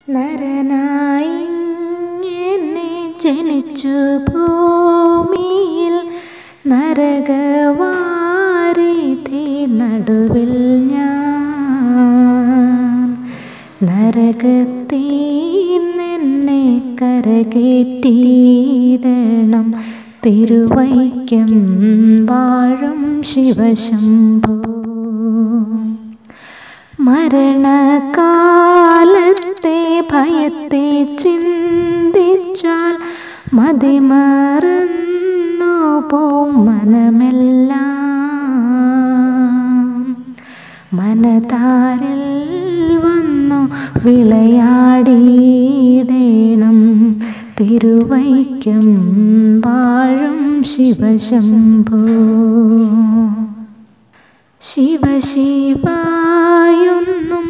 നരനായി എന്നെ ജനിച്ചു ഭൂമിയിൽ നരകവാരിധി നടുവിൽ ഞാൻ നരകത്തീന്നെന്നെ കരകേറ്റിയിടണം തിരുവൈക്കം വാഴും ശിവശംഭോ മരണകാലത്തെ ഭയത്തെ ചിന്തിച്ചാൽ മതിമറന്നു പോം മനമെല്ലാം മനതാരിൽ വന്നു വിളയാടിയിടേണം തിരുവൈക്കം വാഴും ശിവശംഭോ ശിവശിവായൊന്നും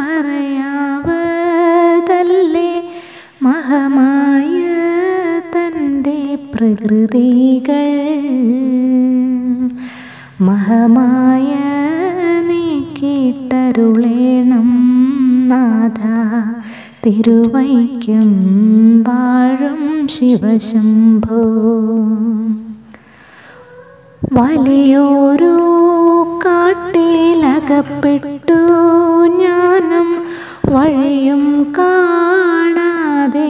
പറയാവതല്ലേ മഹമായ തൻ്റെ പ്രകൃതികൾ മഹമായ നീ കേട്ടരുളേണം നാഥ തിരുവൈക്കം വാഴും ശിവശംഭോ വലിയൊരു കാട്ടിലകപ്പെട്ടു ഞാനും വഴിയും കാണാതെ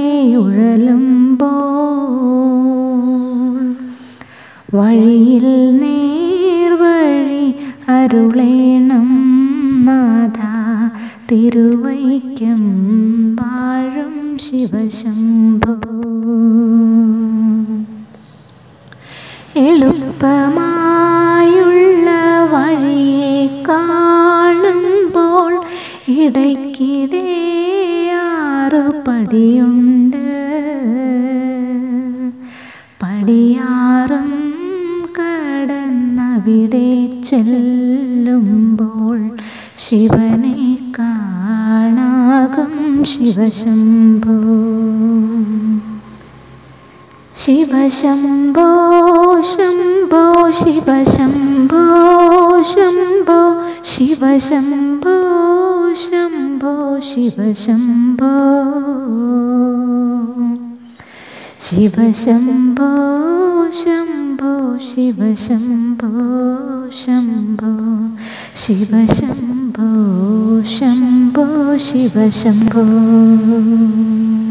ഉഴലുമ്പോൾ വഴിയിൽ നേർവഴി അരുളേണം നാഥ തിരുവൈക്കം വാഴും ശിവശംഭോ എളുപ്പമായുള്ള വഴിയെ കാണുമ്പോൾ ഇടയ്ക്കിടെ ആറു പടിയുണ്ട് പടിയാറും കടന്നവിടെ ചെല്ലുമ്പോൾ ശിവനെ കാണാകും ശിവശംഭോ ശിവശംഭോ ശംഭോ ശിവശംഭോ ശംഭോ ശിവശംഭോ ശംഭോ ശിവശംഭോ ശിവശംഭോ ശംഭോ ശിവശംഭോ ശംഭോ ശിവശംഭോ ശംഭോ ശിവശംഭോ